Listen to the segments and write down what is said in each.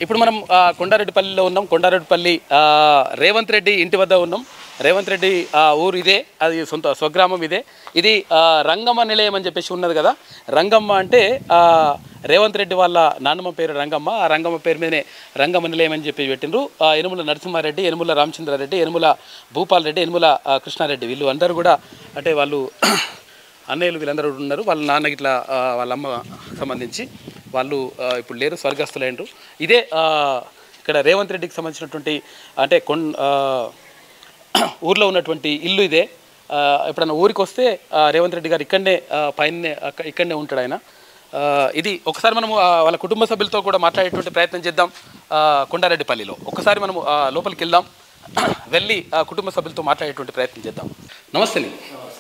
ఇప్పుడు మనం ఆ, కొండారెడ్డిపల్లిలో ఉన్నాం కొండారెడ్డిపల్లి ఆ, రేవంత్ రెడ్డి ఇంటి వద్ద ఉన్నాం రేవంత్ రెడ్డి ఆ, ఊరు ఇదే అది సొంత స్వగ్రామం ఇదే ఇది ఆ, రంగమ్మ నిలయం అని చెప్పేసి ఉన్నది కదా రంగమ్మ అంటే ఆ, రేవంత్ రెడ్డి వాళ్ళ నాన్నమ్మ పేరు రంగమ్మ ఆ రంగమ్మ పేరు మీదనే రంగమ్మ నిలయం అని చెప్పి పెట్టిండ్రు ఆ, యనుమల నరసింహారెడ్డి యనుమల రామచంద్రారెడ్డి యనుమల భూపాల్ రెడ్డి యనుమల ఆ, కృష్ణారెడ్డి వీళ్ళు అందరూ కూడా అంటే వాళ్ళు అన్నయ్యలు వీళ్ళందరూ ఉన్నారు వాళ్ళ నాన్న ఇట్లా ఆ, వాళ్ళ అమ్మ సంబంధించి వాళ్ళు ఆ, ఇప్పుడు లేరు స్వర్గస్థులైనరు ఇదే ఆ, ఇక్కడ రేవంత్ రెడ్డికి సంబంధించినటువంటి అంటే కొన్ ఆ, ఊర్లో ఉన్నటువంటి ఇల్లు ఇదే ఆ, ఎప్పుడన్నా ఊరికి వస్తే ఆ, రేవంత్ రెడ్డి గారు ఇక్కడనే ఆ, పైనే అక్క- ఇక్కడనే ఉంటాడు ఆయన ఆ, ఇది ఒకసారి మనము ఆ, వాళ్ళ కుటుంబ సభ్యులతో కూడా మాట్లాడేటువంటి ప్రయత్నం చేద్దాం ఆ, కొండారెడ్డిపల్లిలో ఒకసారి మనము ఆ, లోపలికి వెళ్దాం వెళ్ళి ఆ కుటుంబ సభ్యులతో మాట్లాడేటువంటి ప్రయత్నం చేద్దాం నమస్తే అండి.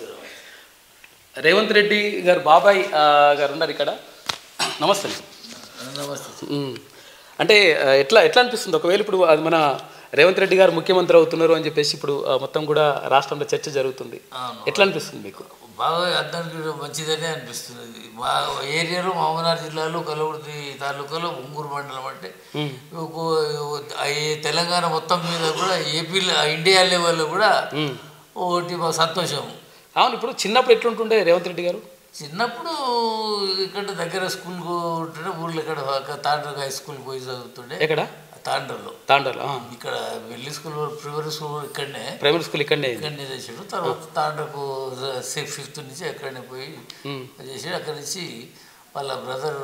రేవంత్ రెడ్డి గారు బాబాయ్ ఆ, గారు ఉన్నారు ఇక్కడ నమస్తే అండి. నమస్తే ఉమ్. అంటే ఆ, ఎట్లా ఎట్లా అనిపిస్తుంది ఒకవేళ ఇప్పుడు అది మన రేవంత్ రెడ్డి గారు ముఖ్యమంత్రి అవుతున్నారు అని చెప్పేసి ఇప్పుడు ఆ, మొత్తం కూడా రాష్ట్రంలో చర్చ జరుగుతుంది అవును. ఎట్లా అనిపిస్తుంది మీకు బాగా అర్థానికి మంచిదనే అనిపిస్తుంది బాగా ఏరియాలో మామనార్ జిల్లాలో కలవృతి తాలూకాలో ఉంగూరు మండలం అంటే ఉమ్. ఒక- ఆ ఏ తెలంగాణ మొత్తం మీద కూడా ఏపీలో ఇండియా లెవెల్లో కూడా ఉమ్. ఒకటి మా సంతోషం అవును ఇప్పుడు చిన్నప్పుడు ఎట్లుంటుండే రేవంత్ రెడ్డి గారు చిన్నప్పుడు ఇక్కడ దగ్గర స్కూల్కు ఉంటుండే ఊర్లో ఇక్కడ తాండ్ర హై స్కూల్కి పోయి చదువుతుండే ఎక్కడ తాండ్రలో తాండలు ఇక్కడ వెళ్ళి స్కూల్ ప్రైమరీ స్కూల్ ఇక్కడనే ప్రైమరీ స్కూల్ ఇక్కడనే అయింది. ఇక్కడనే చేసాడు తర్వాత తాండ్రకు సిక్స్ ఫిఫ్త్ నుంచి అక్కడనే పోయి ఉమ్. చేసాడు అక్కడి నుంచి వాళ్ళ బ్రదర్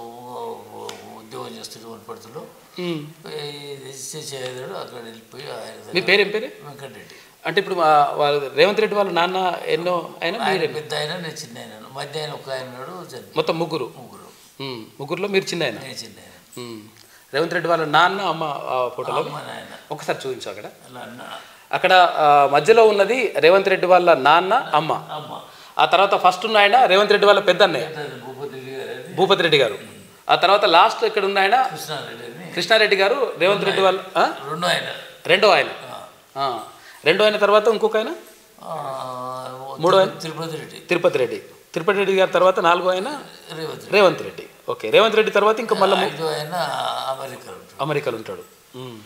ఉద్యోగం చేస్తుండే వనపడుతులో ఉమ్. రిజిస్టర్ చేయలేడు అక్కడ వెళ్ళిపోయి ఆయన మీ దగ్గర పేరు ఏం పేరు వెంకటరెడ్డి అంటే ఇప్పుడు మా వాళ్ళ రేవంత్ రెడ్డి వాళ్ళ నాన్న ఎన్నో అయినా ఆయన మీరే పెద్ద ఆయన నేను చిన్న ఆయన మధ్య ఆయన ఒక ఆయన ఉన్నాడు చనిపోయాడు. మొత్తం ముగ్గురు ముగ్గురు ఉమ్. ముగ్గురులో మీరు చిన్న ఆయన నేను చిన్న ఆయన ఉమ్. రేవంత్ రెడ్డి వాళ్ళ నాన్న అమ్మ ఆ ఫోటోలో అమ్మ నాయన ఒకసారి చూపించు అక్కడ అలా అన్న అక్కడ ఆ, మధ్యలో ఉన్నది రేవంత్ రెడ్డి వాళ్ళ నాన్న అమ్మ అమ్మ ఆ తర్వాత ఫస్ట్ ఉన్న ఆయన రేవంత్ రెడ్డి వాళ్ళ పెద్ద అన్నయ్య పెద్ద భూపతి రెడ్డి గారు అది భూపతి రెడ్డి గారు ఆ తర్వాత లాస్ట్ ఇక్కడ ఉన్న ఆయన కృష్ణారెడ్డి అని కృష్ణారెడ్డి గారు రేవంత్ రెడ్డి వాళ్ళ ఆ? రెండో ఆయన రెండో ఆయన ఆ. ఆ. రెండో ఆయన తర్వాత ఇంకొక ఆయన ఆ, మూడో ఆయన? తిరుపతి రెడ్డి తిరుపతి రెడ్డి తిరుపతి రెడ్డి గారి తర్వాత నాలుగో ఆయన రేవంత్ రెడ్డి రేవంత్ రెడ్డి ఓకే రేవంత్ రెడ్డి తర్వాత ఇంకా మళ్ళీ ఐదో ఆయన అమెరికాలో ఉంటాడు అమెరికాలో ఉంటాడు ఉమ్.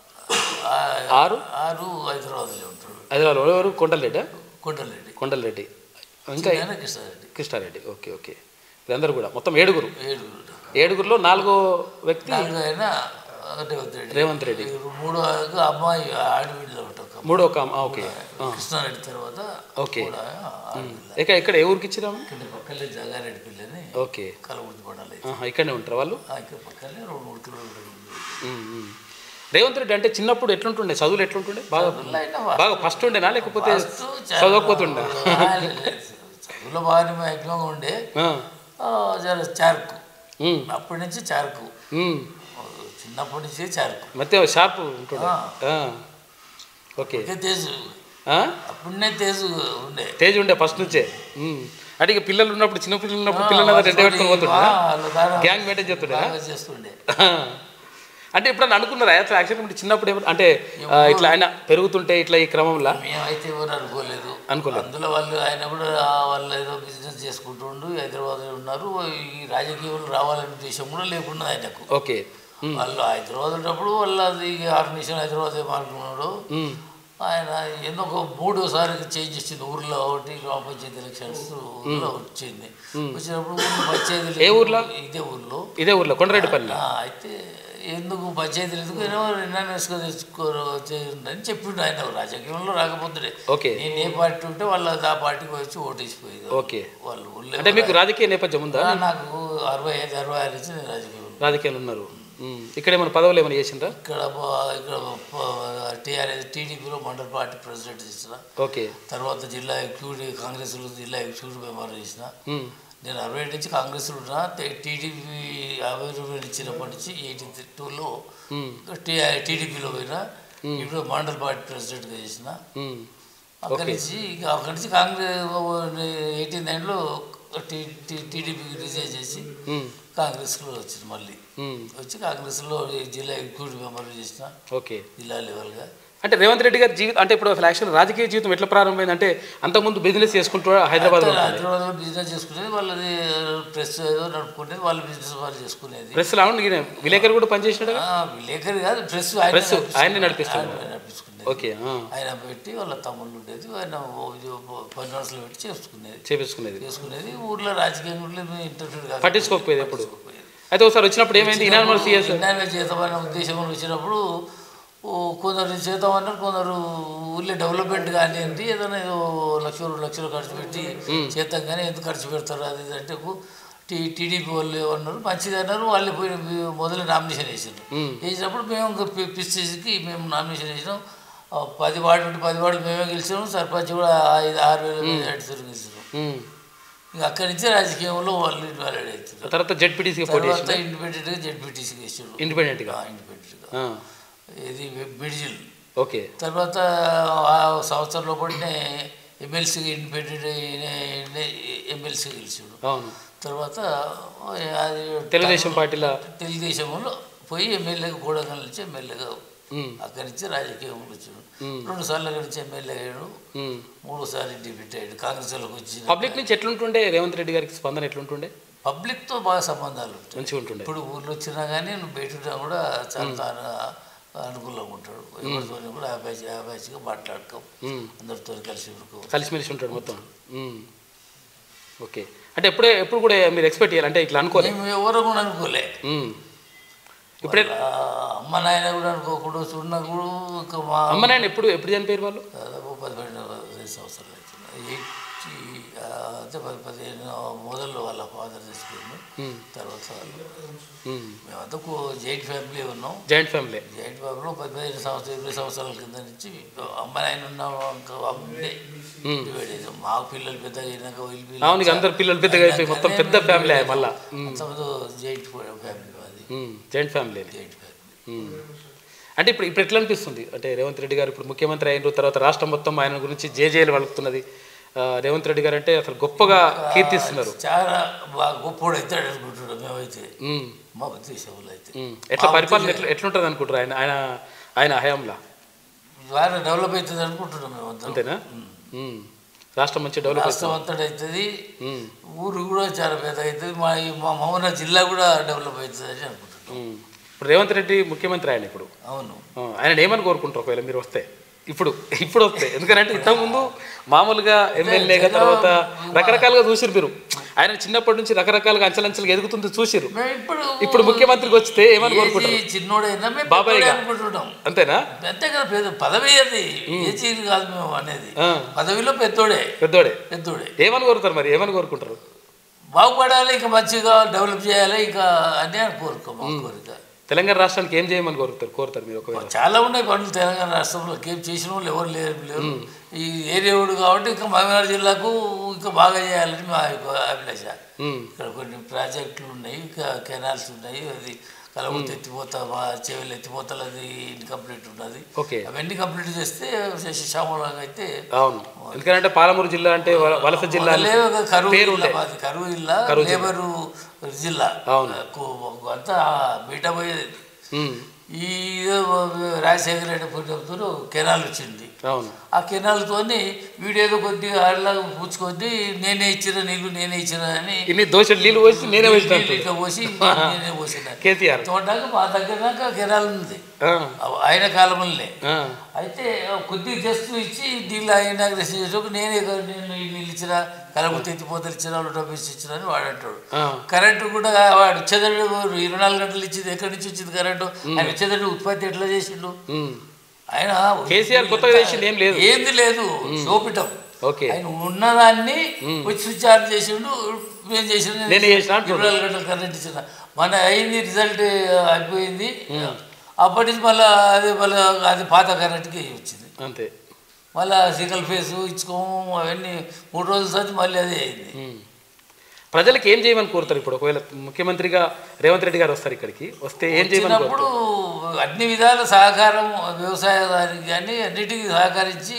ఆ- ఆరు ఆరు హైదరాబాద్లో ఉంటాడు హైదరాబాద్ ఎవరు కొండలరెడ్డి కొండలరెడ్డి కొండలరెడ్డి ఇంకా ఆయన కృష్ణారెడ్డి కృష్ణారెడ్డి ఓకే ఓకే వీళ్ళందరూ కూడా మొత్తం ఏడుగురు ఏడుగురు ఏడుగురులో నాలుగో వ్యక్తి నాలుగు ఆయన రేవంత్ రెడ్డి రేవంత్ రెడ్డి మూడో ఆయన అమ్మాయి ఆడవిడిలో ఉంటారు మూడో ఒక ఆ, ఓకే ఆ, కృష్ణారెడ్డి తర్వాత ఓకే కూడా ఆడవిల్ల ఇక్కడ ఇక్కడ ఏ ఊరికి ఇచ్చిరాము ఇక్కడ పక్కనే జగారెడ్డి పిల్లని ఓకే కలవృతి పడాలి ఆహా, ఇక్కడనే ఉంటారు వాళ్ళు ఇక్కడ పక్కనే రెండు మూడు కిలోమీటర్లు ఉంది. ఉమ్, ఉమ్. రేవంత్ రెడ్డి అంటే చిన్నప్పుడు ఎట్లుంటుండే చదువులు ఎట్లుంటుండే బాగా ఆయన బాగా ఫస్ట్ ఉండేనా లేకపోతే ఫస్ట్ చాలా- చదవకపోతుండే చదువులో బాగానే మ్యాక్సిమం ఉండే ఆ, ఆ, జర చారుకు ఉమ్, అప్పటి నుంచి చారుకు ఉమ్. చిన్నప్పటి నుంచి చారుకు మధ్య షార్ప్ ఉంటుండే ఆ. ఆ. ఓకే ఇంకా తేజు ఆ? అప్పుడునే తేజు ఉండే తేజ్ ఉండే ఫస్ట్ నుంచే ఉమ్. అంటే ఇక పిల్లలు ఉన్నప్పుడు చిన్న పిల్లలు ఉన్నప్పుడు పిల్లలు అందరూ రెండే పెట్టుకొని పోతుండే ఆ, వాళ్ళ దారి గ్యాంగ్ మెయింటైన్ చేస్తుండే బాగా చేస్తుండే అంటే ఎప్పుడన్నా అనుకున్నారా అసలు యాక్చువల్లీ చిన్నప్పుడు ఏమన్నా- అంటే ఆ, ఇట్లా ఆయన పెరుగుతుంటే ఇట్లా ఈ క్రమంలో మేమైతే ఎవరు అనుకోలేదు అనుకోలేదు. అందులో వాళ్ళు ఆయన కూడా ఆ, వాళ్ళు ఏదో బిజినెస్ చేసుకుంటుండు హైదరాబాద్లో ఉన్నారు ఈ రాజకీయంలో రావాలనే ఉద్దేశం కూడా లేకుండా ఆయనకు ఓకే ఉమ్, వాళ్ళు హైదరాబాద్ ఉన్నప్పుడు వాళ్ళు అది ఆర్గనైజేషన్ హైదరాబాద్ ఏమనుకున్నాడు ఉమ్, ఆయన ఎన్నో ఒక మూడోసారి చేంజ్ చేసింది ఊర్లో ఒకటి గ్రామ పంచాయతీ ఎలక్షన్స్ ఊర్లో వచ్చింది వచ్చినప్పుడు ఊర్లో పంచాయతీ ఏ ఊర్లో? ఇదే ఊర్లో ఇదే ఊర్లో కొండరెడ్డిపల్లి ఆ, అయితే ఎందుకు పంచాయతీలు ఎందుకు ఏమో నిన్న తెచ్చుకోరు చేయండి అని చెప్పిండు ఆయన రాజకీయంలో రాకపోతుండే ఓకే నేను ఏ పార్టీ ఉంటే వాళ్ళు ఆ పార్టీకి వచ్చి ఓటేసిపోయేది ఓకే వాళ్ళు ఊళ్ళో అంటే మీకు రాజకీయ నేపథ్యం ఉందా ఆ, నాకు అరవై ఐదు అరవై ఆరు నుంచి నేను రాజకీయం రాజకీయాలు ఉన్నారు ఉమ్, ఇక్కడ ఏమైనా పదవులు ఏమైనా చేసిండ్రా ఇక్కడ ప- ఇక్కడ టీఆర్ఎస్ టీడీపీలో మండల పార్టీ ప్రెసిడెంట్ చేసిన ఓకే తర్వాత జిల్లా ఎగ్జిక్యూటివ్ కాంగ్రెస్లో జిల్లా ఎగ్జిక్యూటివ్ మెంబర్ చేసిన ఉమ్, నేను అరవై ఏడు నుంచి కాంగ్రెస్లో ఉన్నా తే- టీడీపీ అభివృద్ధి ఇచ్చినప్పటి నుంచి ఎయిటీ టూలో ఉమ్, టీడీపీలో పోయినా ఇప్పుడు మండల పార్టీ ప్రెసిడెంట్గా చేసిన ఉమ్, అక్కడి నుంచి ఇక అక్కడి నుంచి కాంగ్రెస్ ఎయిటీ నైన్లో టీడీపీకి రిజైన్ చేసి ఉమ్, కాంగ్రెస్లో వచ్చింది మళ్ళీ ఉమ్, వచ్చి కాంగ్రెస్లో జిల్లా ఎగ్జిక్యూటివ్ మెంబర్ చేసిన ఓకే జిల్లా లెవెల్గా అంటే రేవంత్ రెడ్డి గారి జీవితం అంటే ఇప్పుడు అసలు యాక్చువల్ రాజకీయ జీవితం ఎట్లా ప్రారంభమైంది అంటే అంతకుముందు బిజినెస్ చేసుకుంటూ హైదరాబాద్ హైదరాబాద్ బిజినెస్ చేసుకునేది వాళ్ళది ప్రెస్ ఏదో నడుపుకునేది వాళ్ళ బిజినెస్ వాళ్ళు చేసుకునేది ప్రెస్ లా ఉండి ఈయన విలేకరు కూడా పనిచేసినాడు ఆ, విలేకరి కాదు ప్రెస్ Press, ఆయన్నే నడిపిస్తున్నాడు. నడిపించుకునేది ఓకే ఆ, ఆయన పెట్టి వాళ్ళ తమ్ముళ్ళు ఉండేది ఆయన ఓ- ఓ పని మనసులో పెట్టి చేసుకునేది చేపించుకునేది చేసుకునేది ఊర్లో రాజకీయం కూడా ఇంటర్ఫీర్ కాదు పట్టించుకోకపోయేది ఎప్పుడు అయితే ఒకసారి వచ్చినప్పుడు ఏమైంది ఇనానమల్ సిఎస్ విజ్ఞానంగా చేద్దామనే ఉద్దేశంలో వచ్చినప్పుడు ఓ కొందరు చేద్దామన్నారు కొందరు ఊళ్ళో డెవలప్మెంట్ కానివ్వండి ఏదైనా ఏదో లక్ష రెండు లక్షలు ఖర్చు పెట్టి చేద్దాం కానీ ఎందుకు ఖర్చు పెడతారు అది ఇది అంటే టీ టీడీపీ వాళ్ళు ఏమన్నారు మంచిది అన్నారు వాళ్ళు పోయి మొదలు నామినేషన్ వేసారు వేసినప్పుడు మేము ఇంకా పి- పిసిసికి మేము నామినేషన్ వేసినాం ఆ, పది వార్డు ఉంటే పది వార్డులు మేమే గెలిచాము సర్పంచ్ కూడా ఐదు ఆరు వేల మెజార్టీతో గెలిచాము ఇంకా అక్కడి నుంచి రాజకీయంలో వాళ్ళు ఇన్వాల్వ్ అవుతారు తర్వాత జెడ్పీటీసీకి పోటీ చేసి తర్వాత ఇండిపెండెంట్గా జెడ్పీటీసీకి వేసాడు ఇండిపెండెంట్గా ఇండిపెండెంట్గా ఇది మిడిజిల్ ఓకే తర్వాత ఆ సంవత్సరంలో పడినే ఎమ్మెల్సీగా ఇండిపెండెంట్ ఎమ్మెల్సీ గెలిచాడు అవును తర్వాత అది తెలుగుదేశం పార్టీలో తెలుగుదేశంలో పోయి ఎమ్మెల్యేగా కూడగల నుంచి ఎమ్మెల్యేగా ఉమ్, అక్కడి నుంచి రాజకీయంలో వచ్చాడు రెండు సార్లు అక్కడి నుంచి ఎమ్మెల్యే అయ్యాడు ఉమ్. మూడోసారి డిప్యూటీ అయ్యాడు కాంగ్రెస్లోకి వచ్చిన పబ్లిక్ నుంచి ఎట్లుంటుండే రేవంత్ రెడ్డి గారికి స్పందన ఎట్లుంటుండే పబ్లిక్తో బాగా సంబంధాలు ఉంటాయి మంచిగా ఉంటుండే ఇప్పుడు ఊర్లో వచ్చినా కానీ నువ్వు బయట ఉన్నా కూడా చాలా తాను అనుకూలంగా ఉంటాడు ఎవరితో కూడా అబ్బాయి అబ్బాయిగా మాట్లాడుకో ఉమ్. అందరితో కలిసి ఊరుకో కలిసిమెలిసి ఉంటాడు మొత్తం ఉమ్. ఓకే అంటే ఎప్పుడే ఎప్పుడు కూడా మీరు ఎక్స్పెక్ట్ చేయాలి అంటే ఇట్లా అనుకోలే మేము ఎవరు కూడా అనుకోలే ఉమ్. ఇప్పుడే ఆ, అమ్మ నాయన కూడా అనుకోకుండా ఉన్నా కూడా ఇంకా మా అమ్మ నాయన ఎప్పుడు ఎప్పుడు చనిపోయారు వాళ్ళు దాదాపు పదిహేను పదిహేను సంవత్సరాలు అవుతుంది ఎయిటీ అంటే పది పదిహేను మొదల్లో వాళ్ళ ఫాదర్ చచ్చిపోయింది ఉమ్. తర్వాత వాళ్ళు ఉమ్. మేమంతా జైంట్ ఫ్యామిలీ ఉన్నాం జాయింట్ ఫ్యామిలీ జైంట్ ఫ్యామిలీలో పది పదిహేను సంవత్సరాలు ఇరవై సంవత్సరాల కింద నుంచి అమ్మ నాయన ఉన్నాం ఇంకా అమ్మే డివైడ్ అయ్యాం మాకు పిల్లలు పెద్దగా అయినాక వీళ్ళు పిల్లలు అవును ఇక అందరు పిల్లలు పెద్దగా అయిపోయి మొత్తం పెద్ద ఫ్యామిలీ అయ్యాయి మళ్ళా అంతమంది జైంట్ ఫ్యామిలీ మాది జాయింట్ ఫ్యామిలీ జైంట్ ఫ్యామిలీ ఉమ్. అంటే ఇప్పుడు ఇప్పుడు ఎట్లా అనిపిస్తుంది అంటే రేవంత్ రెడ్డి గారు ఇప్పుడు ముఖ్యమంత్రి అయిన తర్వాత రాష్ట్రం మొత్తం ఆయన గురించి జేజేలు వలుకుతున్నది ఆ, రేవంత్ రెడ్డి గారు అంటే అసలు గొప్పగా కీర్తిస్తున్నారు చాలా బాగా గొప్పోడు అవుతాడు అనుకుంటున్నాం మేమైతే ఉమ్. మా ఉద్దేశంలో అయితే ఉమ్. ఎట్లా పరిపాలన ఎట్లా ఎట్లుంటుంది అనుకుంటారు ఆయన ఆయన ఆయన హయాంలో బాగా డెవలప్ అవుతుంది అనుకుంటున్నాం మేమంతా అంతేనా ఉమ్. రాష్ట్రం మంచి డెవలప్ రాష్ట్రం అంతటా అవుతుంది ఉమ్. ఊరు కూడా చాలా పెద్ద అవుతుంది మా ఈ మా మహబూబ్నగర్ జిల్లా కూడా డెవలప్ అవుతుంది అని అనుకుంటున్నాం ఉమ్. ఇప్పుడు రేవంత్ రెడ్డి ముఖ్యమంత్రి ఆయన ఇప్పుడు అవును ఆ, ఆయన ఏమని కోరుకుంటారు ఒకవేళ మీరు వస్తే ఇప్పుడు ఇప్పుడు వస్తే ఎందుకంటే ఇంతకుముందు మామూలుగా ఎమ్మెల్యేగా తర్వాత రకరకాలుగా చూసిరు మీరు ఆయన చిన్నప్పటి నుంచి రకరకాలుగా అంచెలంచెలుగా ఎదుగుతుంది చూసిరు మేము ఇప్పుడు ఇప్పుడు ముఖ్యమంత్రికి వస్తే ఏమని కోరుకుంటారు ఏజీ చిన్నోడైనా మేము బాబాయ్ పెద్దోడే గా. అనుకుంటున్నాం అంతేనా అంతే కదా పెద్ద పదవి అది ఏజీ కాదు మేము అనేది ఆ, పదవిలో పెద్దోడే పెద్దోడే పెద్దోడే ఏమని కోరుతారు మరి ఏమని కోరుకుంటారు బాగుపడాలి ఇంకా మంచిగా డెవలప్ చేయాలి ఇంకా అని అని కోరుకో మా కోరిక తెలంగాణ రాష్ట్రానికి ఏం చేయమని కోరుతారు కోరుతారు మీరు ఒకవేళ చాలా ఉన్నాయి పనులు తెలంగాణ రాష్ట్రంలో కేం చేసిన వాళ్ళు ఎవరు లేరు లేరు ఈ ఏరియావుడు కాబట్టి ఇంకా మహబూబ్నగర్ జిల్లాకు ఇంకా బాగా చేయాలని మా యొక్క అభిలాష ఉమ్, ఇక్కడ కొన్ని ప్రాజెక్టులు ఉన్నాయి ఇంకా కెనాల్స్ ఉన్నాయి అది కలవతి ఎత్తిపోత మా చెవులు ఎత్తిపోతలు అది ఇన్కంప్లీట్ ఉన్నది ఓకే అవన్నీ కంప్లీట్ చేస్తే శశామలంగా అయితే అవును ఎందుకంటే పాలమూరు జిల్లా అంటే వ- వలస జిల్లా అని లేవు ఒక కరువు పేరు జిల్లా ఉండే మాది కరువు జిల్లా లేబరు జిల్లా అవును. కు- అంతా బీట పోయేది ఉమ్, ఈ ఏదో రాజశేఖర రెడ్డి పుణ్యంతో కెనాల్ వచ్చింది అవును ఆ కెనాల్తోని వీడేదో కొద్దిగా ఆడలాగా పూచుకొని నేనే ఇచ్చిన నీళ్ళు నేనే ఇచ్చిన అని ఇన్ని దోషులు నీళ్ళు పోసి నేనే నీళ్ళు వేసినట్టు ఇట్లా పోసి నేనే పోసిన కేసీఆర్ తోటాక మా దగ్గర దాకా కెనాల్ ఉంది ఆ, ఆయన కాలంలోనే ఆ, అయితే కొద్దిగా జస్ట్ ఇచ్చి నీళ్ళు ఆయన చేసేటప్పుడు నేనే కదా నేను ఈ నీళ్ళు ఇచ్చిన కలబుత్తి ఎత్తిపోతలు ఇచ్చిన వాళ్ళు డబ్బు ఇచ్చి ఇచ్చిన అని వాడు అంటాడు ఆ. కరెంటు కూడా వాడు వచ్చేదండి ఇరవై నాలుగు గంటలు ఇచ్చింది ఎక్కడి నుంచి వచ్చింది కరెంటు ఆయన వచ్చేదండి ఉత్పత్తి ఎట్లా చేసిండు ఉమ్. ఆయన కేసీఆర్ కొత్తగా చేసింది ఏం లేదు ఏంది లేదు చూపిటం ఓకే ఆయన ఉన్నదాన్ని వచ్చి స్విచ్ ఆన్ చేసిండు మేము చేసిన నేనే చేసిన అంటున్నాడు. ఇరవై నాలుగు గంటలు కరెంట్ ఇచ్చిన మన అయింది రిజల్ట్ అయిపోయింది అప్పటి నుంచి మళ్ళీ అది మళ్ళీ అది పాత కరెంట్కి వచ్చింది అంతే మళ్ళీ సింగిల్ ఫేస్ ఇచ్చుకోము అవన్నీ మూడు రోజుల తర్వాత మళ్ళీ అదే అయింది ఉమ్. ప్రజలకు ఏం చేయమని కోరుతారు ఇప్పుడు ఒకవేళ ముఖ్యమంత్రిగా రేవంత్ రెడ్డి గారు వస్తారు ఇక్కడికి వస్తే ఏం చేయమని వచ్చినప్పుడు కోరుతారు అన్ని విధాల సహకారం వ్యవసాయానికి కానీ అన్నిటికీ సహకరించి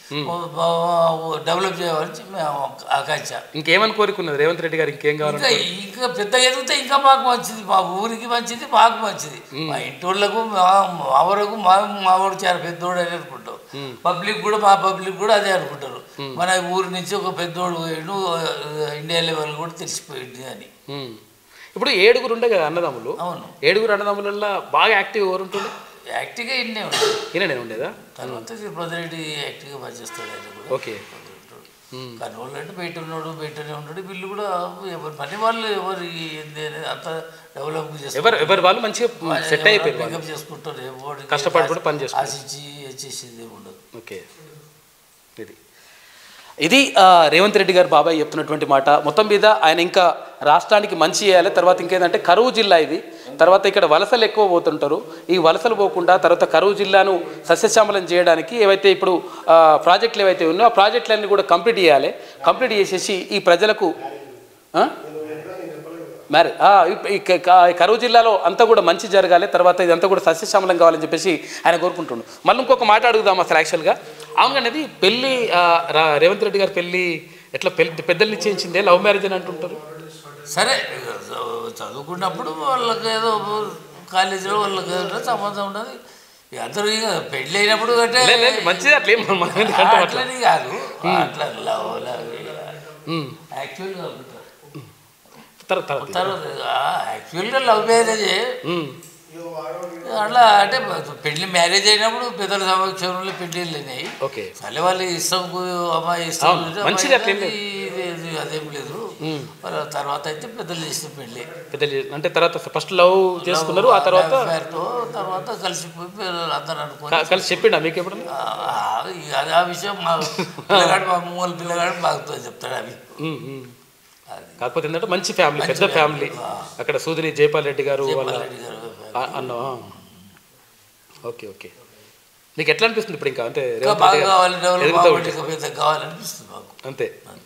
డెవలప్ చేయాలని మేము ఆకాంక్ష ఇంకేమని కోరుకున్నది రేవంత్ రెడ్డి గారు ఇంకేం కావాలంటే ఇంకా ఇంకా పెద్ద ఎదిగితే ఇంకా మాకు మంచిది మా ఊరికి మంచిది మాకు మంచిది మా ఇంటోళ్ళకు మా మా వరకు మా మా వాడు చాలా పెద్దోడు అని అనుకుంటాం పబ్లిక్ కూడా మా పబ్లిక్ కూడా అదే అనుకుంటారు మన ఊరి నుంచి ఒక పెద్దోడు పోయిండు ఇండియా లెవెల్ కూడా తెలిసిపోయింది అని ఉమ్. ఇప్పుడు ఏడుగురు ఉండే కదా అన్నదమ్ములు అవును ఏడుగురు అన్నదమ్ములలో బాగా యాక్టివ్ ఎవరు ఉంటుండే యాక్టివ్గా ఇన్నే ఉంటాడు ఈయన నేను ఉండేదా తర్వాత తిరుపతి యాక్టివ్గా పనిచేస్తాడు ఆయన కూడా ఓకే కానీ వాళ్ళు అంటే బయట ఉన్నాడు బయటనే ఉన్నాడు వీళ్ళు కూడా ఎవరి పని వాళ్ళు ఎవరు ఏంది అనేది అంత డెవలప్ చేస్తారు ఎవరు ఎవరు వాళ్ళు మంచిగా సెట్ అయిపోయారు వాళ్ళు. పికప్ చేసుకుంటారు ఎవరు కష్టపడి కూడా పని చేసుకుంటారు ఆశించి చేసేది ఏమి ఉండదు ఓకే ఇది ఇది ఆ, రేవంత్ రెడ్డి గారు బాబాయ్ చెప్తున్నటువంటి మాట మొత్తం మీద ఆయన ఇంకా రాష్ట్రానికి మంచి చేయాలి తర్వాత ఇంకేంటంటే కరువు జిల్లా ఇది తర్వాత ఇక్కడ వలసలు ఎక్కువ పోతుంటారు ఈ వలసలు పోకుండా తర్వాత కరువు జిల్లాను సస్యశ్యామలం చేయడానికి ఏవైతే ఇప్పుడు ఆ, ప్రాజెక్టులు ఏవైతే ఉన్నాయో ఆ ప్రాజెక్టులన్నీ కూడా కంప్లీట్ చేయాలి కంప్లీట్ చేసేసి ఈ ప్రజలకు ఆ? మరి ఆ, ఈ- ఈ క- క- కరువు జిల్లాలో అంతా కూడా మంచి జరగాలి తర్వాత ఇదంతా కూడా సస్యశ్యామలం కావాలని చెప్పేసి ఆయన కోరుకుంటుండు మళ్ళీ ఇంకొక మాట అడుగుదాం అసలు యాక్చువల్గా అవును అనేది పెళ్ళి ఆ, రా- రేవంత్ రెడ్డి గారి పెళ్ళి ఎట్లా పెళ్లి పెద్దలు నిశ్చయించిందే లవ్ మ్యారేజ్ అని అంటుంటారు సరే ఇక చ- చదువుకున్నప్పుడు వాళ్ళకి ఏదో కాలేజీలో వాళ్ళకి ఏదో సంబంధం ఉండదు ఇక అందరూ ఇక పెళ్ళి అయినప్పుడు అంటే లే, లేదు, మంచిది అట్లా ఏం మనం ఎందుకంటే అట్లా అట్లని కాదు అట్లా లవ్ లవ్ ఉమ్. యాక్చువల్గా తర్వాత తర్వాత తర్వాత యాక్చువల్గా లవ్ మ్యారేజే ఉమ్. అట్లా అంటే పెళ్లి మ్యారేజ్ అయినప్పుడు పెద్దల సమక్షంలో పెళ్ళిళ్ళు అయినాయి ఓకే సరే వాళ్ళు ఇష్టం అమ్మాయి ఇష్టం అవును, ఉంటే మంచిది అమ్మాయి అట్లేం ఇది- ఇది అదేం లేదు వాళ్ళ తర్వాత అయితే పెద్దలు చేసిన పెళ్ళి పెద్దలు అంటే తర్వాత ఫస్ట్ లవ్ చేసుకున్నారు ఆ తర్వాత పేరుతో తర్వాత కలిసిపోయి పిల్లలు అందరూ అనుకోని క- కలిసి చెప్పిండా మీకు ఎప్పుడు ఆ, ఇక అది ఆ విషయం మా పిల్లగాడు మా మూల పిల్లగాడు బాగుతో చెప్తాడు అవి ఉమ్, ఉమ్. అది కాకపోతే ఏంటంటే మంచి ఫ్యామిలీ పెద్ద ఫ్యామిలీ అక్కడ సూదిని జైపాల్ రెడ్డి గారు వాళ్ళ రెడ్డి గారు ఆ- అన్న ఓకే ఓకే నీకు ఎట్లా అనిపిస్తుంది ఇప్పుడు ఇంకా అంటే ఇంకా రేవంత్ బాగా రెడ్డి గారు కావాలి డెవలప్ ఎదుగుతూ కావాలి ఉంటే. ఇంకా పెద్ద కావాలనిపిస్తుంది మాకు అంతే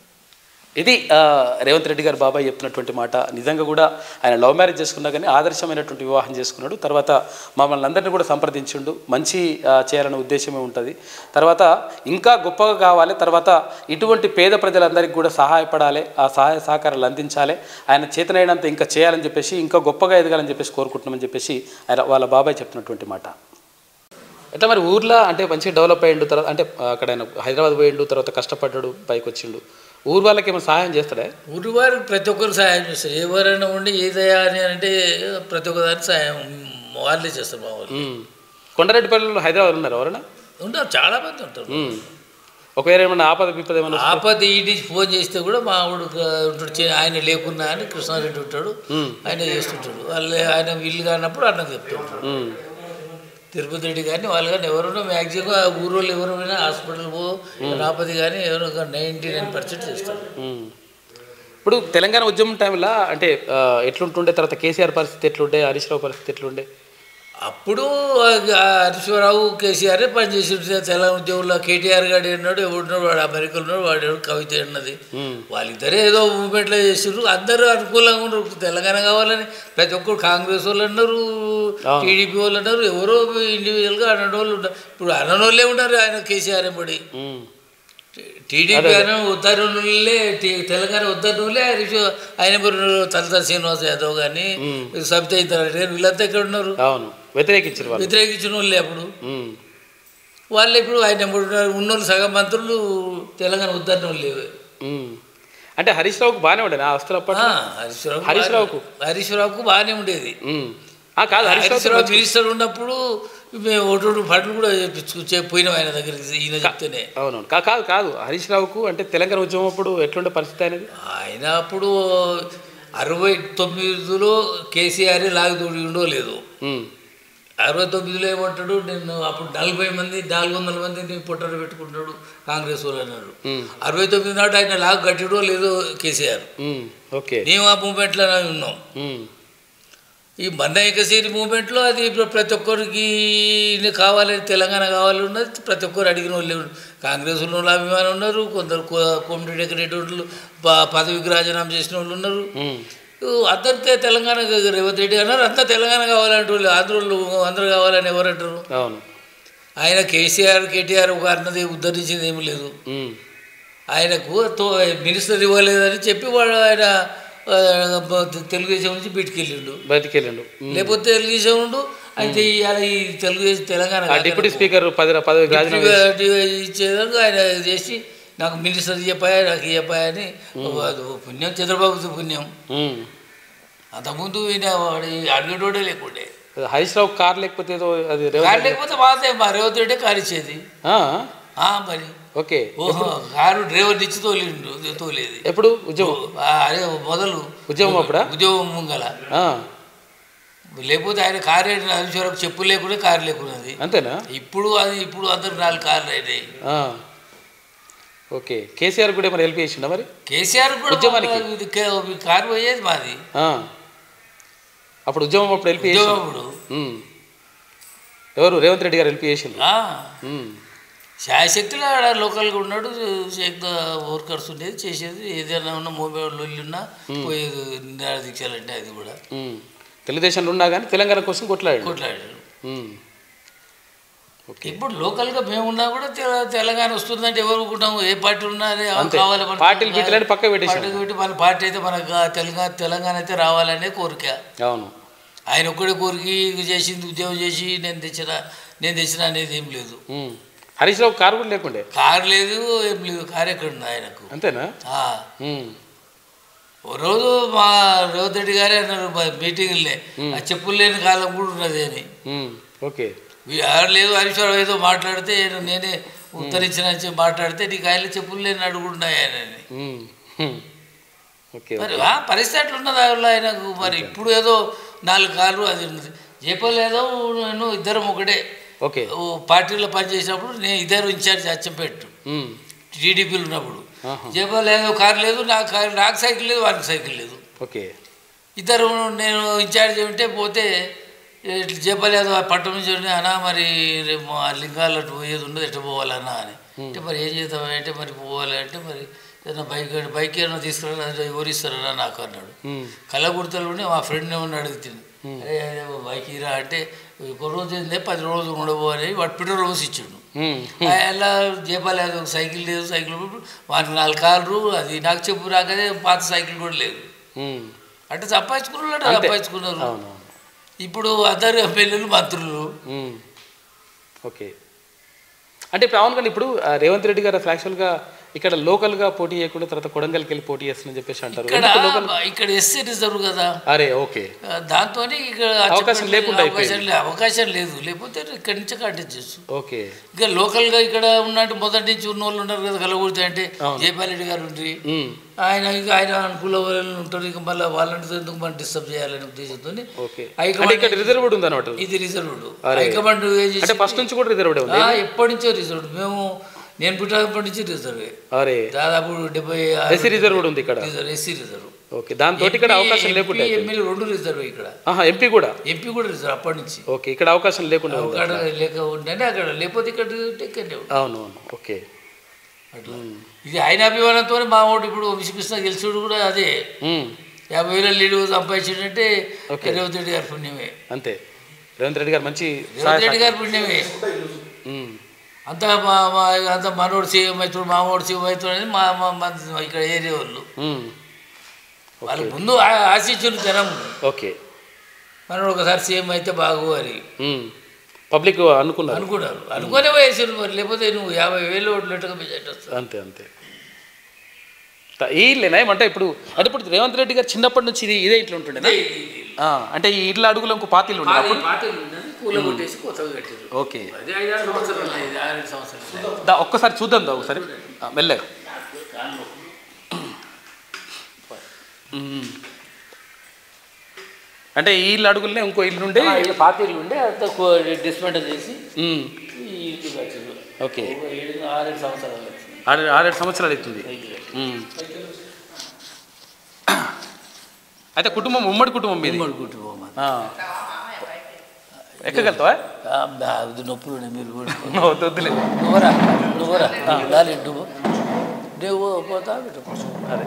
ఇది ఆ, రేవంత్ రెడ్డి గారు బాబాయ్ చెప్తున్నటువంటి మాట నిజంగా కూడా ఆయన లవ్ మ్యారేజ్ చేసుకున్నా కానీ ఆదర్శమైనటువంటి వివాహం చేసుకున్నాడు తర్వాత మమ్మల్ని అందరినీ కూడా సంప్రదించిండు మంచి ఆ, చేయాలనే ఉద్దేశమే ఉంటుంది తర్వాత ఇంకా గొప్పగా కావాలి తర్వాత ఇటువంటి పేద ప్రజలందరికీ కూడా సహాయపడాలి ఆ సహాయ సహకారాలు అందించాలి ఆయన చేతనైనంత ఇంకా చేయాలని చెప్పేసి ఇంకా గొప్పగా ఎదగాలని చెప్పేసి కోరుకుంటున్నామని చెప్పేసి ఆయన వాళ్ళ బాబాయ్ చెప్తున్నటువంటి మాట ఎట్లా మరి ఊర్లో అంటే మంచిగా డెవలప్ అయ్యిండు తర్వాత అంటే ఆ, అక్కడ ఆయన హైదరాబాద్ పోయిండు తర్వాత కష్టపడ్డాడు పైకి వచ్చిండు ఊరు వాళ్ళకి ఏమైనా సహాయం చేస్తాడే ఊరి వారికి ప్రతి ఒక్కరు సహాయం చేస్తారు ఎవరైనా ఉండి ఏదయ్యా అని అంటే ప్రతి ఒక్కదానికి సహాయం వాళ్ళే చేస్తారు మా వాళ్ళు ఉమ్. కొండారెడ్డిపల్లిలో హైదరాబాద్ ఉన్నారు ఎవరైనా ఉంటారు చాలా మంది ఉంటారు ఉమ్. ఒకవేళ ఏమైనా ఆపద విపద ఏమైనా వస్తే- ఆపద ఈ ఫోన్ చేస్తే కూడా మా ఆవిడ ఉంటాడు చే- ఆయన లేకున్నా అని కృష్ణారెడ్డి ఉంటాడు ఉమ్. ఆయన చేస్తుంటాడు వాళ్ళు ఆయన వీళ్ళు కానప్పుడు అన్నకు చెప్తుంటాడు ఉమ్. తిరుపతి రెడ్డి కానీ వాళ్ళు కానీ ఎవరున్నా మ్యాక్సిమం ఊరు వాళ్ళు ఎవరైనా హాస్పిటల్ పో రాపతి కానీ ఎవరు నైంటీ నైన్ పర్సెంట్ చేస్తారు ఉమ్. ఇప్పుడు తెలంగాణ ఉద్యమం టైంలో అంటే ఆ, ఎట్లుంటుండే తర్వాత కేసీఆర్ పరిస్థితి ఎట్లుండే హరీష్ రావు పరిస్థితి ఎట్లుండే అప్పుడు ఆ హరీశ్వరరావు కేసీఆర్ పనిచేసి తెలంగాణ ఉద్యోగంలో కేటీఆర్ గారు ఉన్నాడు ఎవడున్నాడు వాడు అమెరికాలో ఉన్నాడు వాడు ఎవడు కవిత ఉన్నది ఉమ్. వాళ్ళిద్దరే ఏదో మూమెంట్లో చేసారు అందరూ అనుకూలంగా ఉన్నారు తెలంగాణ కావాలని ప్రతి ఒక్కరు కాంగ్రెస్ వాళ్ళు అన్నారు టీడీపీ వాళ్ళు అన్నారు ఎవరో ఇండివిజువల్గా అన్న వాళ్ళు ఉన్నారు ఇప్పుడు అననోళ్ళే ఉన్నారు ఆయన కేసీఆర్ ఎంబడి ఉమ్. టీడీపీ ఆయన ఉత్తర్వులే తెలంగాణ ఉత్తర్వులే హరీష్ ఆయన పేరు తలత శ్రీనివాస్ యాదవ్ కానీ సబితా ఇంద్రారెడ్డి కానీ వీళ్ళంతా ఎక్కడ ఉన్నారు అవును వ్యతిరేకించారు వాళ్ళు వ్యతిరేకించిన వాళ్ళే అప్పుడు ఉమ్. వాళ్ళు ఇప్పుడు ఆయన ఎంబడి ఉన్నారు ఉన్నోళ్ళు సగం మంత్రులు తెలంగాణ ఉద్ధరణ లేవు ఉమ్. అంటే హరీష్ రావుకు బాగానే ఉండే ఆ వస్తువులు అప్పట్లో హరీశ్వరావు హరీష్ రావుకు? హరీశ్వరావుకు బాగానే ఉండేది ఉమ్. ఆ, కాదు హరీష్ రావు హరీశ్వరరావు మినిస్టర్ ఉన్నప్పుడు మేము ఒకటి పండ్లు కూడా చేపించుకు చే- పోయినాం ఆయన దగ్గరికి ఈయన చెప్తేనే అవునవును కా- కాదు కాదు హరీష్ రావుకు అంటే తెలంగాణ ఉద్యమం అప్పుడు ఎట్లుండే పరిస్థితి అనేది ఆయన అప్పుడు అరవై తొమ్మిదిలో కేసీఆర్ లాగుతోడి ఉండో లేదు ఉమ్. అరవై తొమ్మిదిలో ఏమంటాడు నేను అప్పుడు నలభై మంది నాలుగు వందల మందిని పొట్టలు పెట్టుకుంటాడు కాంగ్రెస్ వాళ్ళు అన్నాడు ఉమ్. అరవై తొమ్మిది నాడు ఆయన లాగు కట్టడో లేదో కేసీఆర్ ఉమ్. ఓకే మేము ఆ మూమెంట్లో ఉన్నాం ఉమ్. ఈ మన్న ఏకసేరి మూమెంట్లో అది ఇప్పుడు ప్రతి ఒక్కరికి ఇది కావాలని తెలంగాణ కావాలని ఉన్నది ప్రతి ఒక్కరు అడిగిన వాళ్ళు కాంగ్రెస్ ఉన్న వాళ్ళు అభిమానం ఉన్నారు కొందరు కో- కోమటి డెకరేటర్లు ప- పదవికి రాజీనామా చేసిన వాళ్ళు ఉన్నారు ఉమ్. అందరితే తెలంగాణ రేవంత్ రెడ్డి అన్నారు అంతా తెలంగాణ కావాలంటే వాళ్ళు ఆంధ్రోళ్ళు అందరూ కావాలని ఎవరు అంటారు అవును ఆయన కేసీఆర్ కేటీఆర్ ఒక అన్నది ఉద్ధరించింది ఏమీ లేదు ఉమ్, ఆయనకు తో మినిస్టర్ ఇవ్వలేదని చెప్పి వాడు ఆయన ఆ, తెలుగుదేశం నుంచి బిట్టుకెళ్ళిండు బయటికి వెళ్ళండు ఉమ్. లేకపోతే తెలుగుదేశం ఉండు అయితే ఇవాళ ఈ తెలుగుదేశం తెలంగాణ ఆ డిప్యూటీ స్పీకర్ పది పదవికి రాజీనామా చేసి- ఇచ్చేదానికి ఆయన చేసి నాకు మినిస్టర్ చెప్పాయా నాకు చెప్పాయా అని అది ఓ పుణ్యం చంద్రబాబు పుణ్యం ఉమ్. అంతకుముందు ఈయన వాడి అడిగేటోడే లేకుండే హరీష్ రావు కార్ లేకపోతే ఏదో అది రేవంత్ కారు రెడ్డి- లేకపోతే మాదే మా రేవంత్ రెడ్డి కారు ఇచ్చేది ఆ, ఆ, మరి ఓకే ఓహో కారు డ్రైవర్ ఇచ్చి తోలిండు తోలేది ఎప్పుడు ఉద్యమం ఆ, అదే మొదలు ఉద్యమం అప్పుడా? ఉద్యోగం ముంగల ఆ, లేకపోతే ఆయన కారు హరీశ్వరకు చెప్పు లేకుండా కారు లేకున్నది అంతేనా ఇప్పుడు అది ఇప్పుడు అందరు నాలుగు కార్లు అయినాయి ఆ. ఓకే కేసీఆర్ కూడా ఏమైనా హెల్ప్ చేసిండా మరి కేసీఆర్ కూడా ఉద్యమానికి? మాకు ఇది కే- ఈ కారు పోయేది మాది ఆ. అప్పుడు ఉద్యమం అప్పుడు హెల్ప్ చేసి ఉద్యోగం అప్పుడు ఎవరు రేవంత్ రెడ్డి గారు హెల్ప్ చేసిండు ఆ, ఉమ్. శాయశక్తిలో ఆడ లోకల్గా ఉన్నాడు శక్తి వర్కర్స్ ఉండేది చేసేది ఏదైనా ఉన్న మొబైల్ ఉన్నా పోయేది నిరాహార దీక్షలు అంటే అది కూడా ఉమ్. తెలుగుదేశంలో ఉన్నా కానీ తెలంగాణ కోసం కొట్లాడాడు కొట్లాడాడు ఉమ్. ఓకే ఇప్పుడు లోకల్గా మేము ఉన్నా కూడా తెల- తెలంగాణ వస్తుందంటే ఎవరు ఊరుకుంటాము ఏ పార్టీ ఉన్నా అదే అంతే. కావాలి మనకు. పార్టీలు గిట్లని పక్క పెట్టేశాం. పార్టీలు పెట్టి మన పార్టీ అయితే మనకు కా- తెలంగాణ తెలంగాణ అయితే రావాలనే కోరిక అవును ఆయన ఒక్కడే కోరిక ఇది చేసింది ఉద్యోగం చేసి నేను తెచ్చిన నేను తెచ్చిన అనేది ఏం లేదు ఉమ్. హరీష్ రావు కారు కూడా లేకుండే కారు లేదు ఏం లేదు కారు ఎక్కడ ఉంది ఆయనకు అంతేనా ఆ. ఉమ్. ఓ రోజు మా రేవంత్ రెడ్డి గారే అన్నారు మా మీటింగ్లే ఆ చెప్పులు లేని కాలం కూడా ఉన్నది అని ఉమ్. ఓకే వీ- ఎవరు లేదు హరీశ్వరం ఏదో మాట్లాడితే నేను నేనే ఉత్తరించిన అని చెప్పి మాట్లాడితే నీకు ఆయన చెప్పులు లేని అడుగున్నాయి ఆయన అని. ఉమ్. ఉమ్. ఓకే మరి ఆ పరిస్థితి అట్లున్నది ఆయన ఆయనకు మరి ఇప్పుడు ఏదో నాలుగు కార్లు అది ఉన్నది చెప్పలేదో నేను ఇద్దరం ఒకటే ఓకే ఓ పార్టీలో పనిచేసినప్పుడు నేను ఇద్దరు ఇన్ఛార్జ్ అచ్చంపెట్టు ఉమ్. టీడీపీలు ఉన్నప్పుడు ఆహా. చెప్పలేదు కారు లేదు నాకు కారు నాకు సైకిల్ లేదు వానికి సైకిల్ లేదు ఓకే ఇద్దరు నేను ఇన్ఛార్జ్ ఉంటే పోతే ఇట్లా చెప్పలేదు ఆ పట్టణం నుంచి ఉండి, అన్నా మరి రేపు మా లింగాల అటు పోయేది ఉండదు ఎట్లా పోవాలన్నా అని అంటే మరి ఏం చేద్దాం అంటే మరి పోవాలి అంటే మరి ఏదైనా బైక్ బైక్ ఏమైనా తీసుకురా అంటే ఎవరు ఇస్తారన్నా నాకు అన్నాడు ఉమ్. కళ్ళగుర్తలు ఉండి మా ఫ్రెండ్ ఏమన్నా అడుగుతుంది అరే అదే బైక్ ఇరా అంటే ఒక రోజు ఏందే పది రోజులు ఉండబో అని వాడు పెట్రోల్ రోజు ఇచ్చాడు ఉమ్. అలా చెప్పలేదు సైకిల్ లేదు సైకిల్ వానికి నాలుగు కార్లు అది నాకు చెప్పు రాకనే పాత సైకిల్ కూడా లేదు ఉమ్. అంటే సంపాదించుకున్నారు అంతే. సంపాదించుకున్నారు అవును ఇప్పుడు అందరు ఎమ్మెల్యేలు మంత్రులు ఉమ్. ఓకే అంటే ఇప్పుడు అవును కానీ ఇప్పుడు ఆ, రేవంత్ రెడ్డి గారు ఫ్యాక్చువల్గా ఇక్కడ లోకల్గా పోటీ చేయకుండా తర్వాత కొడంగల్కి వెళ్ళి పోటీ చేస్తుందని చెప్పేసి అంటారు ఇక్కడ ఎందుకు లోకల్ ఇక్కడ ఎస్సీ రిజర్వ్ కదా అరే ఓకే దాంతో ఇక్కడ అవకాశం లేకుండా అవకాశం లే- అవకాశం లేదు లేకపోతే ఇక్కడి నుంచి కట్టించచ్చు ఓకే ఇంకా లోకల్గా ఇక్కడ ఉన్నట్టు మొదటి నుంచి ఉన్న వాళ్ళు ఉన్నారు కదా కలగూడితే అంటే అవును. జయపాల్ రెడ్డి గారు ఉండి ఉమ్. ఆయన ఇక ఆయన అనుకూల వాళ్ళు ఉంటారు ఇక మళ్ళీ వాళ్ళని ఎందుకు మనం డిస్టర్బ్ చేయాలనే ఉద్దేశంతో ఓకే హైకమాండ్ అంటే ఇక్కడ రిజర్వ్డ్ ఉంది అనమాట ఇది రిజర్వ్డ్ అరే. హైకమాండ్ ఏం అంటే చేసింది? ఫస్ట్ నుంచి కూడా రిజర్వ్డ్ ఉంది ఆ, ఎప్పటి నుంచో రిజర్వ్డ్ మేము నేను పుట్టినప్పటి నుంచి రిజర్వే అరే దాదాపు డెబ్బై ఎస్సీ రిజర్వ్డ్ ఉంది ఇక్కడ రిజర్వ్ ఎస్సీ రిజర్వ్ ఓకే దాంతో ఇక్కడ అవకాశం లేకుండా అయిపోయింది. ఎమ్మెల్యే రెండు రిజర్వ్ ఇక్కడ ఆహా ఎంపీ కూడా ఎంపీ కూడా రిజర్వ్ అప్పటి నుంచి ఓకే ఇక్కడ అవకాశం లేకుండా ఉంది అక్కడ లేక ఉండే అక్కడ లేకపోతే ఇక్కడ ఇక్కడనే ఉండే. అవును అవును ఓకే అట్లా ఇది ఆయన అభిమానంతో మా ఓటు ఇప్పుడు విసిపిస్తున్న గెలిచుడు కూడా అదే ఉమ్. యాభై వేల లీడు సంపాదించిందంటే ఓకే. రేవంత్ రెడ్డి గారి పుణ్యమే అంతే రేవంత్ రెడ్డి గారు మంచి రేవంత్ రెడ్డి గారి పుణ్యమే ఉమ్. అంతా మా మా అంతా మనోడు సీఎం అవుతాడు మామూడు సీఎం అవుతాడు అనేది మా మా మా ఇక్కడ ఏరియా వాళ్ళు ఉమ్. వాళ్ళకి ముందు ఆ- ఆశించిన జనం ఓకే మనోడు ఒకసారి సీఎం అయితే బాగు అని ఉమ్. పబ్లిక్ అనుకున్నారు అనుకున్నారు అనుకునే వేసారు మరి లేకపోతే నువ్వు యాభై వేలు ఓట్లట్టుగా మెజార్టీ వస్తుంది అంతే అంతే త- ఈ ఇల్లేనా ఏమంటే ఇప్పుడు అంటే ఇప్పుడు రేవంత్ రెడ్డి గారు చిన్నప్పటి నుంచి ఇది ఇదే ఇట్లా ఉంటుండే అంటే ఈ ఇళ్ళ అడుగులో ఇంకో పాతిళ్ళు ఉండే అప్పుడు పార్టీలు ఉన్నది కూల కొట్టేసి కొత్తగా కట్టారు ఓకే అది ఐదారు సంవత్సరాలు ఇది ఆరేడు సంవత్సరాలు దా ఒక్కసారి చూద్దాం దా ఒకసారి ఆ, మెల్లగా ఉమ్. అంటే ఈ ఇల్లు అడుగులనే ఇంకో ఇల్లు ఉండే ఇలా పార్టీలు ఉండే అంతా డిస్మెంటల్ చేసి ఉమ్. ఈ ఇల్లు కట్టారు ఓకే ఒక ఏడు ఆరేడు సంవత్సరాలు వచ్చింది ఆరు ఆరేడు సంవత్సరాలు అవుతుంది ఉమ్. అయితే కుటుంబం ఉమ్మడి కుటుంబం మీది ఉమ్మడి కుటుంబం అది. ఆ. ఎక్కగలుగుతావా ఆ, బా- ఇది నొప్పులు ఉన్నాయి మీరు కూడా వద్దు, వద్దులే నువ్వరా నువ్వరా దాని నువ్వు నువ్వు పోతా బిడ్డ అదే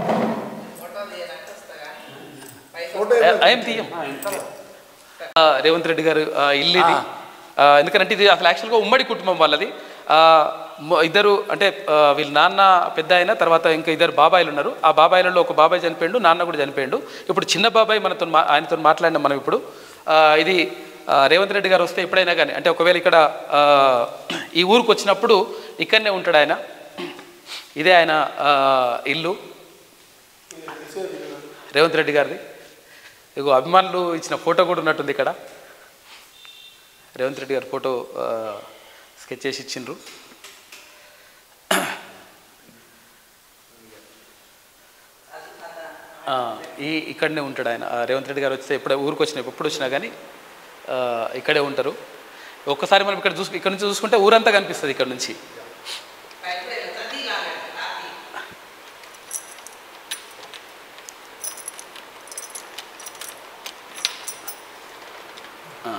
ఏ- ఏం తీయం ఆ, రేవంత్ రెడ్డి గారు ఆ, ఇల్లు ఇది ఆ, ఎందుకంటే ఇది అసలు యాక్చువల్గా ఉమ్మడి కుటుంబం వాళ్ళది ఆ, మ- ఇద్దరు అంటే ఆ, వీళ్ళ నాన్న పెద్ద అయిన తర్వాత ఇంకా ఇద్దరు బాబాయిలు ఉన్నారు ఆ బాబాయిలలో ఒక బాబాయ్ చనిపోయిండు నాన్న కూడా చనిపోయిండు ఇప్పుడు చిన్న బాబాయ్ మనతో మా ఆయనతో మాట్లాడినాం మనం ఇప్పుడు ఆ, ఇది ఆ, రేవంత్ రెడ్డి గారు వస్తే ఎప్పుడైనా కానీ అంటే ఒకవేళ ఇక్కడ ఆ, ఈ ఊరికి వచ్చినప్పుడు ఇక్కడనే ఉంటాడు ఆయన ఇదే ఆయన ఆ, ఇల్లు రేవంత్ రెడ్డి గారిది ఇగో అభిమానులు ఇచ్చిన ఫోటో కూడా ఉన్నట్టుంది ఇక్కడ రేవంత్ రెడ్డి గారి ఫోటో ఆ, స్కెచ్ చేసి ఇచ్చిండ్రు ఆ, ఈ ఇక్కడనే ఉంటాడు ఆయన ఆ, రేవంత్ రెడ్డి గారు వస్తే ఎప్పుడు ఊరికి వచ్చిన ఎప్పుడు వచ్చినా కానీ ఆ, ఇక్కడే ఉంటారు ఒక్కసారి మనం ఇక్కడ చూసు ఇక్కడ నుంచి చూసుకుంటే ఊరంతా కనిపిస్తుంది ఇక్కడ నుంచి ఆ.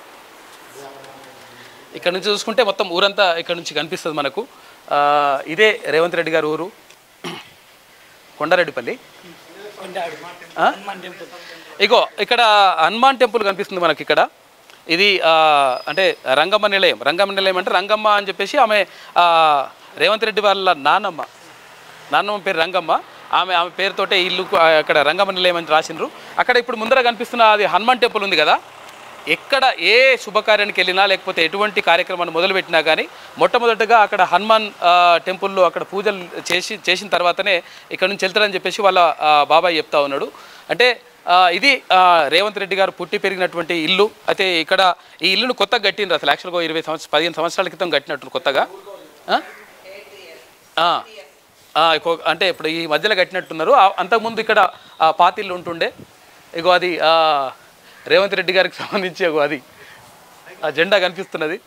ఇక్కడ నుంచి చూసుకుంటే మొత్తం ఊరంతా ఇక్కడ నుంచి కనిపిస్తుంది మనకు ఆ, ఇదే రేవంత్ రెడ్డి గారి ఊరు కొండారెడ్డిపల్లి ఆ? ఇగో ఇక్కడ హనుమాన్ టెంపుల్ కనిపిస్తుంది మనకి ఇక్కడ ఇది ఆ, అంటే రంగమ్మ నిలయం రంగమ్మ నిలయం అంటే రంగమ్మ అని చెప్పేసి ఆమె ఆ, రేవంత్ రెడ్డి వాళ్ళ నాన్నమ్మ నాన్నమ్మ పేరు రంగమ్మ ఆమె ఆమె పేరుతోటే ఇల్లు ఆ, అక్కడ రంగమ్మ నిలయం అని రాసిండ్రు అక్కడ ఇప్పుడు ముందర కనిపిస్తున్న అది హనుమాన్ టెంపుల్ ఉంది కదా ఎక్కడ ఏ శుభకార్యానికి వెళ్ళినా లేకపోతే ఎటువంటి కార్యక్రమాన్ని మొదలుపెట్టినా కానీ మొట్టమొదటగా అక్కడ హనుమాన్ ఆ, టెంపుల్లో అక్కడ పూజలు చేసి చేసిన తర్వాతనే ఇక్కడ నుంచి వెళ్తారని చెప్పేసి వాళ్ళ ఆ, బాబాయ్ చెప్తా ఉన్నాడు అంటే ఆ, ఇది ఆ, రేవంత్ రెడ్డి గారు పుట్టి పెరిగినటువంటి ఇల్లు అయితే ఇక్కడ ఈ ఇల్లును కొత్తగా కట్టిండ్రు అసలు యాక్చువల్గా ఇరవై సంవత్సరం పదిహేను సంవత్సరాల క్రితం కట్టినట్టు కొత్తగా ఆ? ఆ. ఆ, ఎక్కువ- అంటే ఇప్పుడు ఈ మధ్యలో కట్టినట్టున్నారు ఆ, అంతకుముందు ఇక్కడ ఆ, పాతిల్లు ఉంటుండే ఇగో అది ఆ, రేవంత్ రెడ్డి గారికి సంబంధించి ఇగో అది ఆ జెండా కనిపిస్తున్నది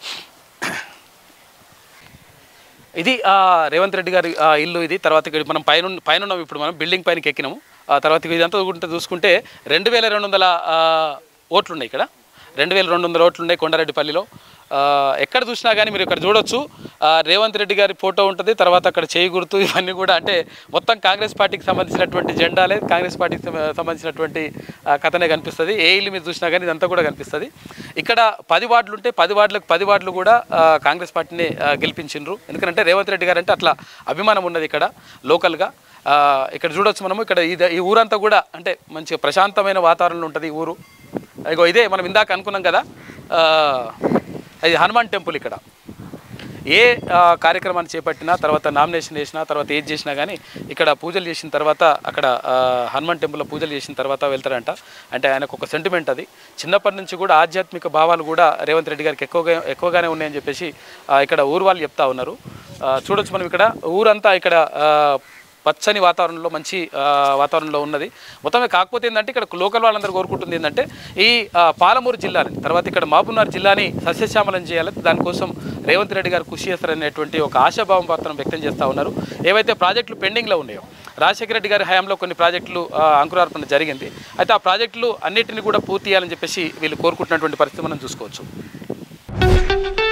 ఇది ఆ, రేవంత్ రెడ్డి గారి ఆ, ఇల్లు ఇది తర్వాత ఇక్కడ మనం పైన పైన ఉన్నాం ఇప్పుడు మనం బిల్డింగ్ పైనకి ఎక్కినాము ఆ తర్వాత ఇదంతా చూసుకుంటే చూసుకుంటే రెండు వేల రెండు వందల ఆ, ఓట్లు ఉన్నాయి ఇక్కడ రెండు వేల రెండు వందల ఓట్లు ఉన్నాయి కొండారెడ్డిపల్లిలో ఆ, ఎక్కడ చూసినా కానీ మీరు ఇక్కడ చూడొచ్చు ఆ, రేవంత్ రెడ్డి గారి ఫోటో ఉంటుంది తర్వాత అక్కడ చేయి గుర్తు ఇవన్నీ కూడా అంటే మొత్తం కాంగ్రెస్ పార్టీకి సంబంధించినటువంటి జెండాలే కాంగ్రెస్ పార్టీకి సంబ- సంబంధించినటువంటి ఆ, కథనే కనిపిస్తుంది ఏ ఇల్లు మీరు చూసినా కానీ ఇదంతా కూడా కనిపిస్తుంది ఇక్కడ పది వార్డులు ఉంటే పది వార్డులకు పది వార్డులు కూడా ఆ, కాంగ్రెస్ పార్టీని ఆ, గెలిపించిండ్రు ఎందుకంటే రేవంత్ రెడ్డి గారు అంటే అట్లా అభిమానం ఉన్నది ఇక్కడ లోకల్గా ఆ, ఇక్కడ చూడొచ్చు మనము ఇక్కడ ఇది ఈ ఊరంతా కూడా అంటే మంచిగా ప్రశాంతమైన వాతావరణంలో ఉంటుంది ఈ ఊరు ఇగో ఇదే మనం ఇందాక అనుకున్నాం కదా ఆ, ఇది హనుమాన్ టెంపుల్ ఇక్కడ ఏ ఆ, కార్యక్రమాన్ని చేపట్టినా తర్వాత నామినేషన్ చేసినా తర్వాత ఏది చేసినా కానీ ఇక్కడ పూజలు చేసిన తర్వాత అక్కడ ఆ, హనుమాన్ టెంపుల్లో పూజలు చేసిన తర్వాత వెళ్తారంట అంటే ఆయనకు ఒక సెంటిమెంట్ అది చిన్నప్పటి నుంచి కూడా ఆధ్యాత్మిక భావాలు కూడా రేవంత్ రెడ్డి గారికి ఎక్కువగా ఎక్కువగానే ఉన్నాయని చెప్పేసి ఆ, ఇక్కడ ఊరు వాళ్ళు చెప్తా ఉన్నారు ఆ, చూడొచ్చు మనం ఇక్కడ ఊరంతా ఇక్కడ ఆ, పచ్చని వాతావరణంలో మంచి ఆ, వాతావరణంలో ఉన్నది మొత్తమే కాకపోతే ఏంటంటే ఇక్కడ లోకల్ వాళ్ళందరూ కోరుకుంటుంది ఏంటంటే ఈ ఆ, పాలమూరు జిల్లాని తర్వాత ఇక్కడ మహబూబ్నగర్ జిల్లాని సస్యశ్యామలం చేయాలి దానికోసం రేవంత్ రెడ్డి గారు కృషి చేస్తారనేటువంటి ఒక ఆశాభావం మాత్రం వ్యక్తం చేస్తూ ఉన్నారు ఏవైతే ప్రాజెక్టులు పెండింగ్లో ఉన్నాయో రాజశేఖర రెడ్డి గారి హయాంలో కొన్ని ప్రాజెక్టులు ఆ, అంకురార్పణ జరిగింది అయితే ఆ ప్రాజెక్టులు అన్నిటిని కూడా పూర్తి చేయాలని చెప్పేసి వీళ్ళు కోరుకుంటున్నటువంటి పరిస్థితి మనం చూసుకోవచ్చు